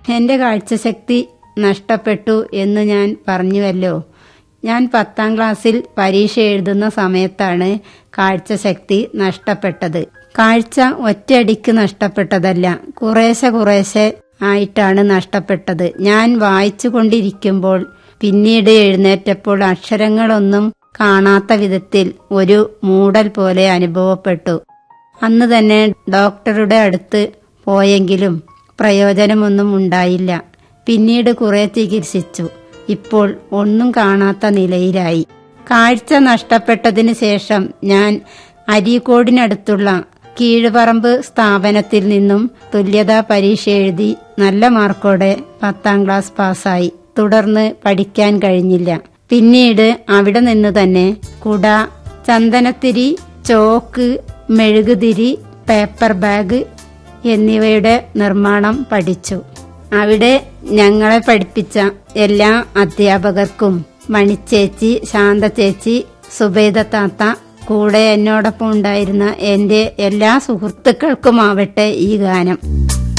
എന്റെ കാഴ്ചശക്തി നഷ്ടപ്പെട്ടു എന്ന് ഞാൻ പറഞ്ഞുവല്ലോ ഞാൻ പത്താം ക്ലാസ്സിൽ പരീക്ഷ എഴുതുന്ന സമയത്താണ് കാഴ്ചശക്തി നഷ്ടപ്പെട്ടത് കാഴ്ച ഒറ്റയടിക്ക് നഷ്ടപ്പെട്ടതല്ല കുറേശ്ശെ കുറേശ്ശെ ആയിട്ടാണ് നഷ്ടപ്പെട്ടത് ഞാൻ വായിച്ചു കൊണ്ടിരിക്കുമ്പോൾ പിന്നീട് എഴുന്നേറ്റപ്പോൾ അക്ഷരങ്ങളൊന്നും കാണാത്ത വിധത്തിൽ ഒരു മൂടൽ പോലെ അനുഭവപ്പെട്ടു അന്ന് തന്നെ ഡോക്ടറുടെ അടുത്ത് പോയെങ്കിലും പ്രയോജനമൊന്നും ഉണ്ടായില്ല പിന്നീട് കുറെ ചികിത്സിച്ചു ഇപ്പോൾ ഒന്നും കാണാത്ത നിലയിലായി കാഴ്ച നഷ്ടപ്പെട്ടതിന് ശേഷം ഞാൻ അരീക്കോടിനടുത്തുള്ള കീഴുപറമ്പ് സ്ഥാപനത്തിൽ നിന്നും തുല്യതാ പരീക്ഷ എഴുതി നല്ല മാർക്കോടെ പത്താം ക്ലാസ് പാസ്സായി തുടർന്ന് പഠിക്കാൻ കഴിഞ്ഞില്ല പിന്നീട് അവിടെ നിന്ന് തന്നെ കുട ചന്ദനത്തിരി ചോക്ക് മെഴുകുതിരി പേപ്പർ ബാഗ് എന്നിവയുടെ നിർമ്മാണം പഠിച്ചു അവിടെ ഞങ്ങളെ പഠിപ്പിച്ച എല്ലാ അധ്യാപകർക്കും മണിച്ചേച്ചി ശാന്തചേച്ചി സുബൈദ താത്ത കൂടെ എന്നോടൊപ്പം ഉണ്ടായിരുന്ന എന്റെ എല്ലാ സുഹൃത്തുക്കൾക്കുമാവട്ടെ ഈ ഗാനം